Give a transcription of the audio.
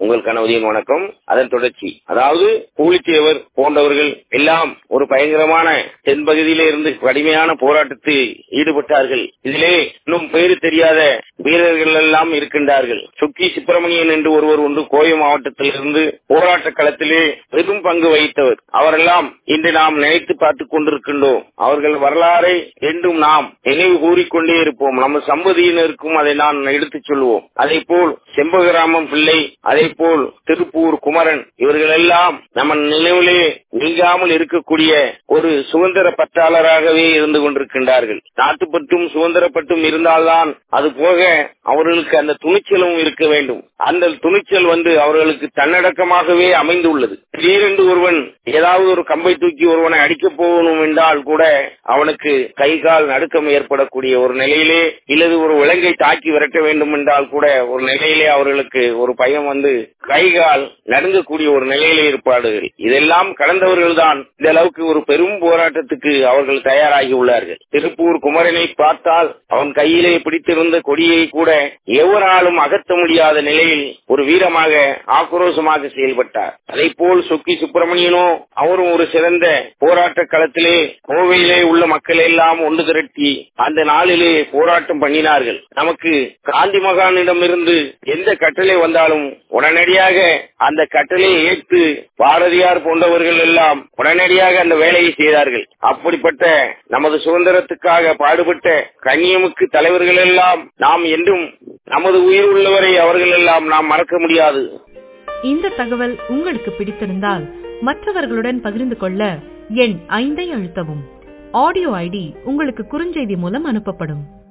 உங்களுக்கான உதயம் வணக்கம் அதன் தொடர்ச்சி அதாவது பூலித்தேவர் போன்றவர்கள் எல்லாம் ஒரு பயங்கரமான தென்பகுதியிலே இருந்து கடுமையான போராட்டத்தில் ஈடுபட்டார்கள் இதிலே இன்னும் பேரு தெரியாத வீரர்கள் எல்லாம் இருக்கின்றார்கள் சுக்கி சுப்பிரமணியன் என்று ஒருவர் உண்டு கோவை மாவட்டத்திலிருந்து போராட்ட களத்திலே பெரும் பங்கு வகித்தவர் அவரெல்லாம் இன்று நாம் நினைத்து பார்த்துக் கொண்டிருக்கின்றோம் அவர்கள் வரலாறை என்றும் நாம் நினைவு கூறிக்கொண்டே இருப்போம் நம்ம சம்பதியினருக்கும் அதை நான் எடுத்துச் சொல்லுவோம் அதே போல் செம்பகராமன் பிள்ளை அதே போல் திருப்பூர் குமரன் இவர்கள் எல்லாம் நம்ம நினைவிலே நீங்காமல் இருக்கக்கூடிய ஒரு சுதந்திர பற்றாளராகவே இருந்து கொண்டிருக்கின்றார்கள் நாட்டுப்பற்றும் சுதந்திரப்பட்டும் இருந்தால்தான் அது போக அவர்களுக்கு அந்த துணிச்சலும் இருக்க வேண்டும் அந்த துணிச்சல் வந்து அவர்களுக்கு தன்னடக்கமாகவே அமைந்துள்ளது திடீரென்று ஒருவன் ஏதாவது ஒரு கம்பை தூக்கி ஒருவனை அடிக்கப் போகணும் என்றால் கூட அவனுக்கு கை கால் நடுக்கம் ஏற்படக்கூடிய ஒரு நிலையிலே இல்லது ஒரு விலங்கை தாக்கி விரட்ட வேண்டும் என்றால் கூட ஒரு நிலையிலே அவர்களுக்கு ஒரு பயம் வந்து கை கால் நடுங்கக்கூடிய ஒரு நிலையிலே இருப்பார்கள் இதெல்லாம் கடந்தவர்கள் தான் இந்த அளவுக்கு ஒரு பெரும் போராட்டத்துக்கு அவர்கள் தயாராகி உள்ளார்கள் திருப்பூர் குமரனை பார்த்தால் அவன் கையிலே பிடித்திருந்த கொடியை கூட எவராலும் அகற்ற முடியாத நிலையில் ஒரு வீரமாக ஆக்ரோஷமாக செயல்பட்டார் அதே போல் சுக்கி சுப்பிரமணியனோ அவரும் ஒரு சிறந்த போராட்ட களத்திலே கோவையிலே உள்ள மக்கள் எல்லாம் ஒன்று திரட்டி அந்த நாளிலே போராட்டம் பண்ணினார்கள் நமக்கு காந்தி மகானிடமிருந்து எந்த கட்டளை வந்தாலும் உடனடியாக அந்த கட்டளையை ஏற்று பாரதியார் போன்றவர்கள் எல்லாம் உடனடியாக அந்த வேலையை செய்தார்கள் அப்படிப்பட்ட நமது சுதந்திரத்துக்காக பாடுபட்ட கண்ணியமுக்கு தலைவர்கள் எல்லாம் நாம் என்றும் நமது உயிர் உள்ளவரை அவர்கள் எல்லாம் நாம் மறக்க முடியாது இந்த தகவல் உங்களுக்கு பிடித்திருந்தால் மற்றவர்களுடன் பகிர்ந்து கொள்ள எண் ஐந்தை அழுத்தவும் ஆடியோ ஐடி உங்களுக்கு குறுஞ்செய்தி மூலம் அனுப்பப்படும்